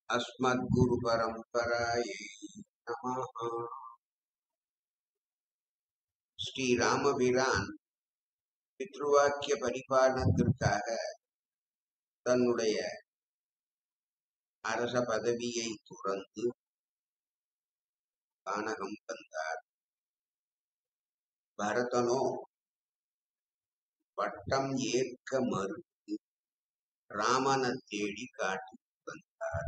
अस्मद्गुरुपरम्परायै नमः ஸ்ரீராமபிரான் பித்ருவாக்கிய பரிபாலனத்திற்காக தன்னுடைய அரச பதவியை துறந்து கானகம் வந்தார் பரதனோ பட்டம் ஏற்க மறுத்து ராமனை தேடி காட்டி வந்தார்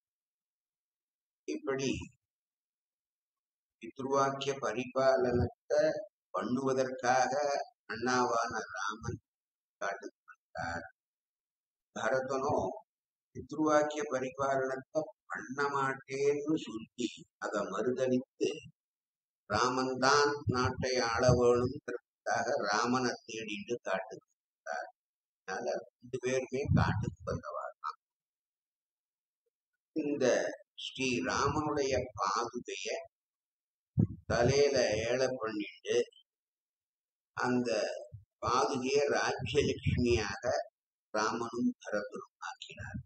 இப்படி பித்ருவாக்கிய பரிபாலனத்தை பண்ணுவதற்காக அண்ணாவான ராமன் காட்டுக்கு வந்தார் பரதனோ பித்ருவாக்கிய பரிபாலனத்தை பண்ண மாட்டேன்னு சொல்லி அதை மறுதளித்து ராமன் தான் நாட்டை ஆள வேணுங்கிறதுக்காக ராமனை தேடிட்டு காட்டுக்கு வந்தார் அதனால ரெண்டு பேருமே காட்டுக்கு வந்தவர் தான் இந்த ஸ்ரீ ராமனுடைய பாதுகைய தலையில ஏழை பண்ணிட்டு அந்த பாதுகைய ராஜ்யலட்சுமியாக ராமனும் பரதனும் ஆக்கினார்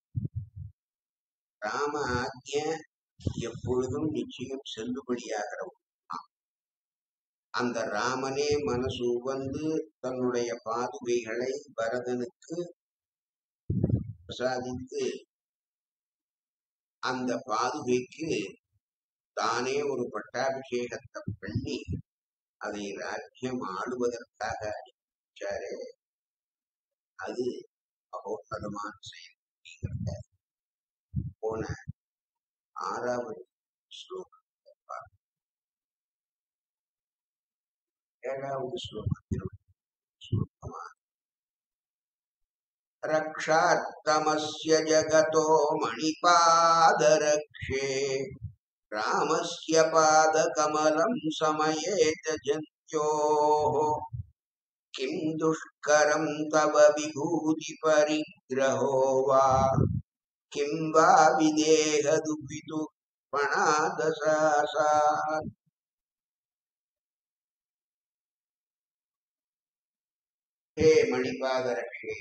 ராம ஆக்கிய எப்பொழுதும் நிச்சயம் செல்லுபடியாகிற ஒன்றுதான். அந்த ராமனே மனசு உவந்து தன்னுடைய பாதுகைகளை பரதனுக்கு பிரசாதித்து அந்த பாதுகைக்கு தானே ஒரு பட்டாபிஷேகத்தை பண்ணி அதை ராஜ்யம் ஆளுவதற்காக அனுப்பிச்சாரே அது மகோன்னதமான செயல் அப்படிங்கிறத போன ஆறாவது ஸ்லோகத்தை பார்ப்போம். ஏழாவது ஸ்லோகத்தில் சுருக்கமாக रक्षात्तमस्य जगतो मणिपादरक्षे रामस्य पादकमलं समयेत जन्त्योः किं दुष्करं तव विभूतिपरिग्रहो वा किं वा विदेहदुपितुपणादशासात् हे मणिपादरक्षे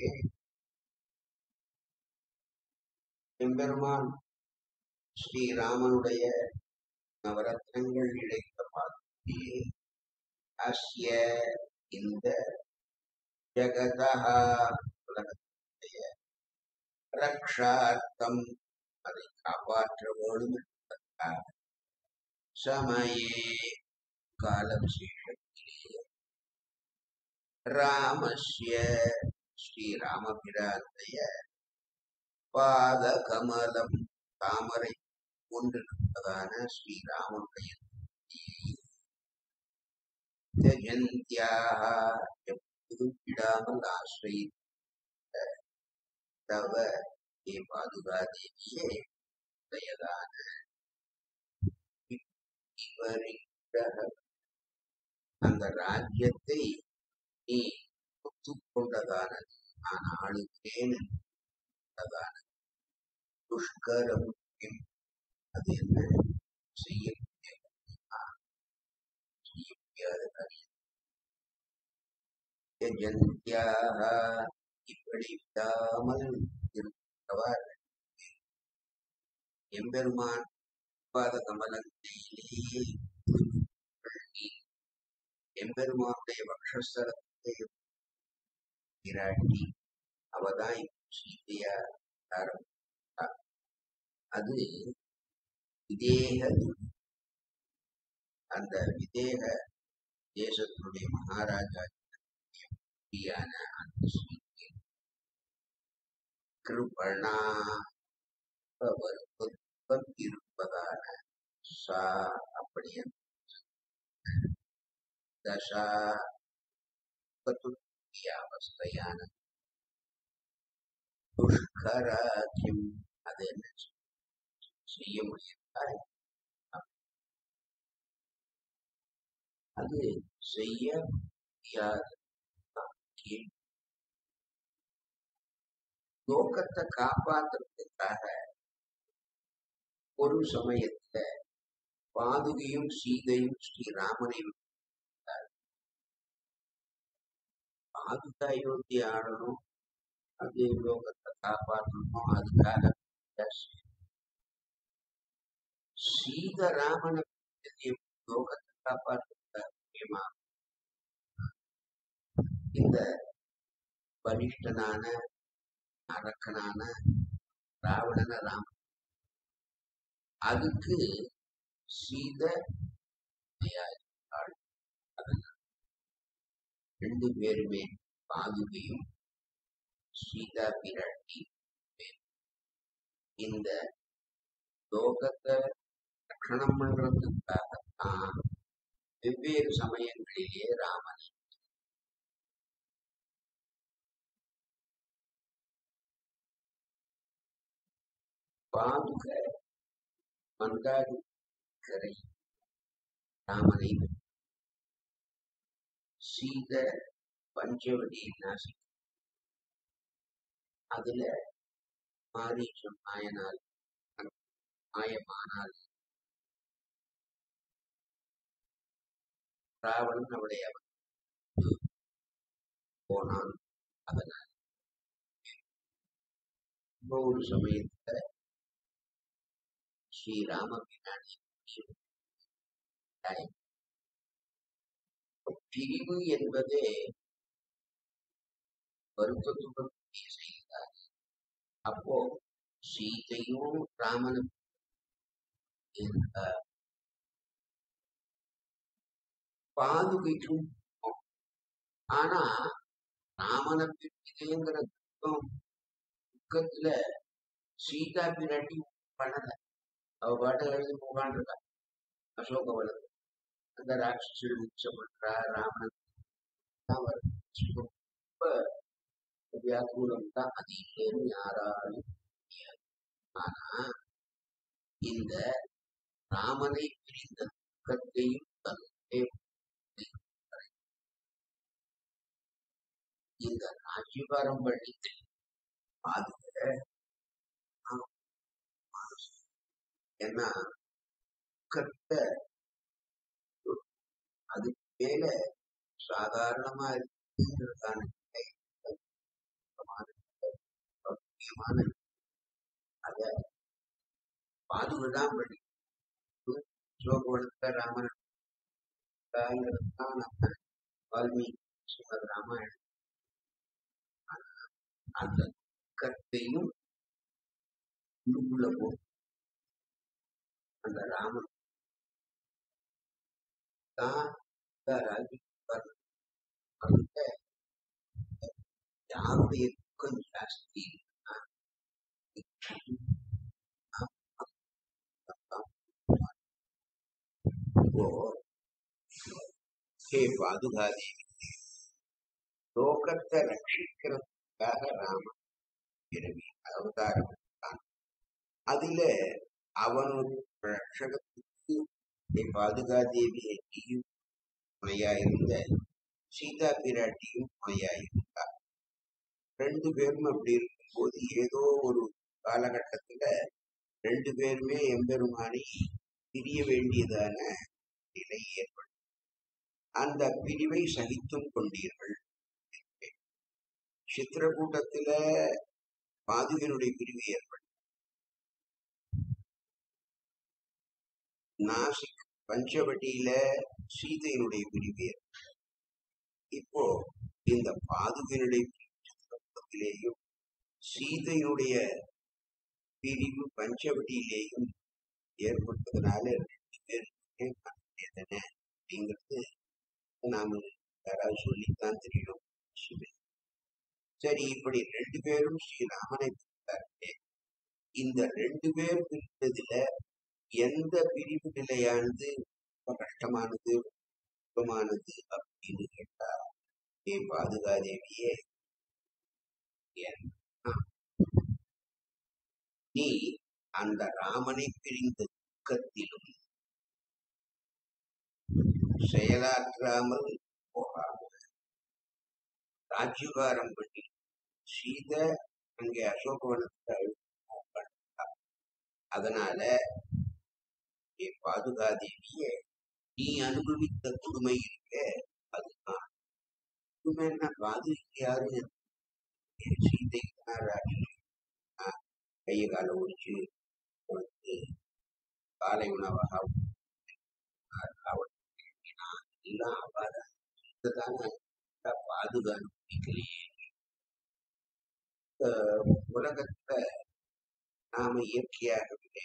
எம்பெருமான் ஸ்ரீராமனுடைய நவரத்னங்கள் இழைத்த பாத்தியே அஸ்ய இந்த ஜகதா உலகத்துடைய ரக்ஷார்த்தம் அதை காப்பாற்ற வேண்டும் என்பதற்காக சமயே கால விசேஷத்திலே ராமஸ்ய ஸ்ரீராமபிரானுடைய பாத கமலம் தாமரை கொண்டிருப்பதான ஸ்ரீராமனுடைய ஜெயந்தியாக எப்போதும் விடாமல் ஆசிரியித்த தவ ஏ பாதுகா தேவியே உடையதான விபரீத அந்த ராஜ்யத்தை நீ ஒத்துக்கொண்டதானது நான் ஆளுகிறேன் என்பதான துஷ்கரம் என்- அது என்ன செய்யக்கூடிய காரியமா? செய்ய முடியாத காரியம் யஜந்தியாக இப்படி விடாமல் இருக்கிறவர் எம்பெருமான் பாத கமலத்திலேயே பள்ளி எம்பெருமானுடைய வக்ஷஸ்தலத்தை விராட்டி அவதான் இப்ப சீதையா ஆரம்பித்தா அது விதேக அந்த விதேக தேசத்தினுடைய மகாராஜா யான அந்த சீதை கிருபணா வருத்தம் இருப்பதான சா அப்படி அந்த தசா பத்துக்கிய அவஸ்தையான துஷ்கராக்கியம் அது என்ன செய்ய முடியுதா அது செய்ய முடியாத கேள்வி. லோகத்தை காப்பாத்துறதுக்காக ஒரு சமயத்துல பாதுகையும் சீதையும் ஸ்ரீராமனை விட்டார். பாதுகா அயோத்தி ஆடணும் அது லோகத்தை காப்பாற்றணும் அதுக்காக சீதராமனை லோகத்தை காப்பாற்ற முக்கியமா இந்த பலிஷ்டனான அரக்கனான ராவணன ராம அதுக்கு சீத தயாரித்தாள் அதனால் ரெண்டு பேருமே பாதுகையும் சீதா பிராட்டி இந்த லோகத்தை ரட்சணம் பண்றதுக்காகத்தான் வெவ்வேறு சமயங்களிலே ராமன் பாதுக மந்தாரி கரை ராமனை சீத பஞ்சவடி நாசி அதுல மாரீச்சம் மாயனால் மாயமானால் ராவணன் அவளை அவன் போனான் அதனால் ஒரு சமயத்துல ஸ்ரீராம பின்னாடி பிரிவு என்பதே வருத்தத்துடன் செய்தார் அப்போ சீதையும் ராமனும் இருந்தார் பாதுகைக்கும் ஆனா ராமனை பிரிவுங்கிற துக்கம் துக்கத்துல சீதா பிராட்டி பண்ணல அவ பாட்டு எழுதி உட்காந்துருக்கா அசோகவனம் அந்த ராட்சசன் மிச்சம் பண்றா ராமன் தான் வருது. ரொம்ப வியாக்குலம் தான் அது இல்லைன்னு யாராலும் முடியாது. ஆனா இந்த ராமனை பிரிந்த துக்கத்தையும் தன்னுடைய இந்த ராஜ்யபாரம் பண்ணி பாதுகிற ஏன்னா துக்கத்தை அது மேல சாதாரணமா இருக்கிறதான நிலை, முக்கியமான நிலை, முக்கியமான நிலை. அத பாதுகாதான் பண்ணி சோகவனத்த ராமன் தான் நம்ம வால்மீகி ஸ்ரீமத் ராமாயணம் அந்த துக்கத்தையும் உள்ளுக்குள்ள போ அந்த ராமன் தான் அந்த யாருடைய துக்கம் ஜாஸ்தி இப்போ ஹே பாதுகாதேவி லோகத்தை ரட்சிக்கிறதுக்காக ராமன் பிறவி அவதாரம் எடுத்தான். அதுல அவன் ஒரு ரட்சகத்துக்கு ஹே பாதுகாதேவியை நீயும் துணையாயிருந்த சீதா பிராட்டியும் துணையாயிருந்தா ரெண்டு பேரும் அப்படி இருக்கும்போது ஏதோ ஒரு காலகட்டத்துல ரெண்டு பேருமே எம்பெருமானை பிரிய வேண்டியதான நிலை ஏற்படும் அந்த பிரிவை சகித்தும் கொண்டீர்கள் சித்திரக்கூட்டத்துல பாதுகனுடைய பிரிவு ஏற்படும் நாசிக் பஞ்சவட்டியில சீதையினுடைய பிரிவு ஏற்படும் இப்போ இந்த பாதுகனுடைய சித்திரக்கூட்டத்திலேயும் சீதையினுடைய பிரிவு பஞ்சவட்டியிலேயும் ஏற்பட்டதுனால ரெண்டு பேருக்குமே வேதனை அப்படிங்கிறது நாம யாராவது சொல்லித்தான் தெரியணும் சிவன். சரி இப்படி ரெண்டு பேரும் ஸ்ரீராமனை பிரித்தார்களே இந்த ரெண்டு பேர் பிரித்ததுல எந்த பிரிவு நிலையானது ரொம்ப கஷ்டமானது சுகமானது அப்படின்னு கேட்டா ஏ பாதுகாதேவியே ஏன்னா, நீ அந்த ராமனை பிரிந்த துக்கத்திலும் செயலாற்றாமல் போகாமல் ராஜ்யபாரம் பண்ணி சீத அங்கே அசோகவனத்தை அழுத்தா அதனால ஏ பாதுகாதேவியே நீ அனுபவித்த கொடுமை இருக்க அதுதான் கொடுமை என்ன பாதுகைக்கு யாரு என் சீதைக்கு தான் ராஜி கையை காலை ஒடிச்சு உனக்கு காலை உணவாக அவளுக்கு எல்லாம் அவ்வாறு இதுதானே பாதுகாக்கலையே உலகத்துல நாம இயற்கையாகவே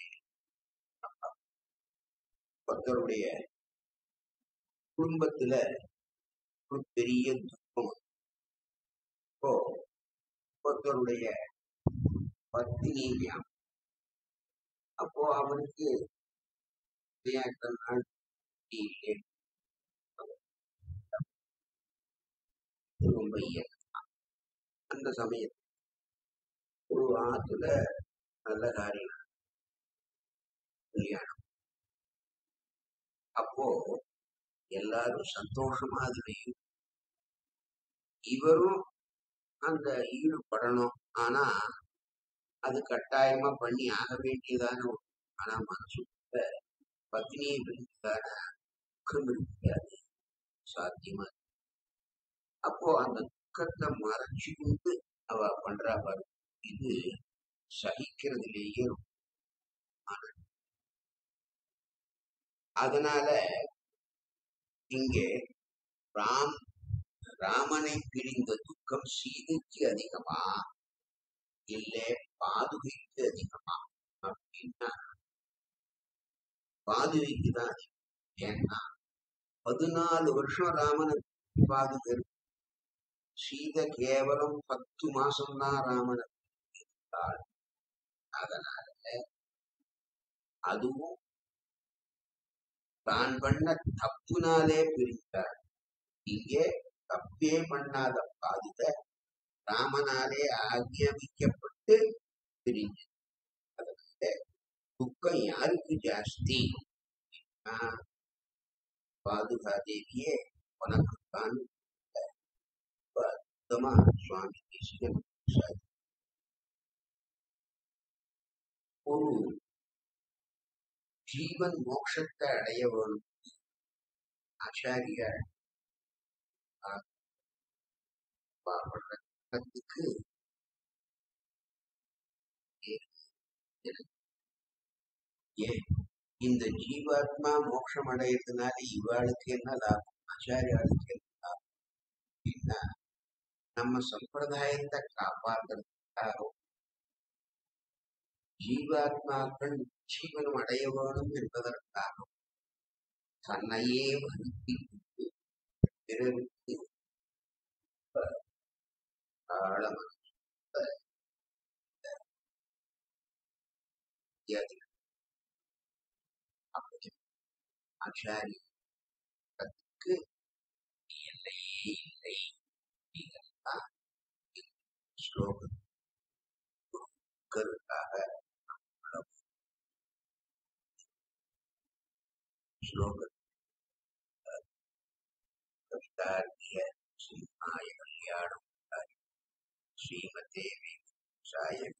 ஒருத்தருடைய குடும்பத்துல ஒரு பெரிய துக்கம் இப்போ ஒருத்தருடைய பத்தினியாம் அப்போ அவனுக்கு விளையாட்டு நாள் இல்லை. இது ரொம்ப இயல்பு. அந்த சமயத்துல ஒரு ஆத்துல நல்ல காரியம் கல்யாணம் அப்போ எல்லாரும் சந்தோஷமா அதுலயும் இவரும் அந்த ஈடுபடணும் ஆனா அது கட்டாயமா பண்ணி ஆக வேண்டியதான ஒரு ஆனா மனசுக்குள்ள பத்னியை பிரித்தான துக்கம் இருக்காது சாத்தியமா இருக்கு. அப்போ அந்த துக்கத்தை மறைச்சு கொண்டு அவ பண்றா பாரு இது சகிக்கிறதுலேயே ரொம்ப ஆனந்தம். அதனால இங்கே ராம் ராமனை பிரிந்த துக்கம் சீதைக்கு அதிகமா இல்ல பாதுகைக்கு அதிகமா அப்படின்னா பாதுகைக்கு தான் அதிகம் ஏன்னா பதினாலு வருஷம் ராமனை பாதுகை இருக்கு. சீதை கேவலம் பத்து மாசம் தான் ராமனை இருந்தாள் அதனால அதுவும் தான் பண்ண தப்புனாலே பிரிந்தாள் இங்கே தப்பே பண்ணாத பாதுகை ராமனாலே ஆக்கியமிக்கப்பட்டு பிரிஞ்சது அதனால துக்கம் யாருக்கு ஜாஸ்தி ஆஹ் பாதுகா தேவியே உனக்குத்தான் ரொம்ப அற்புதமா சுவாமி தேசிகன் சாதித்தார். ஒரு ஜீவன் மோட்சத்தை அடைய வேணும் ஆச்சாரியார் பாடுறதுக்கு ஏன் இந்த ஜீவாத்மா மோட்சம் அடையிறதுனால இவாளுக்கு என்ன லாபம் ஆச்சாரியாளுக்கு என்ன லாபம் அப்படின்னா நம்ம சம்பிரதாயத்தை காப்பாற்றுறதுக்காக ஜீவாத்மாக்கள் ஜீவனம் அடைய வேணும் என்பதற்காக தன்னையே வருத்தி கொண்டு பிறருக்கு ஆழமான வித்தியாசம் அப்படி ஆச்சாரியத்துக்கு எல்லையே இல்லை அப்படிங்கிறதுதான் ஸ்லோகம் கருத்தாக ஸ்லோகம் கவிதார்க்கிய சிம்மாய கல்யாணம் ஸ்ரீமதே சாய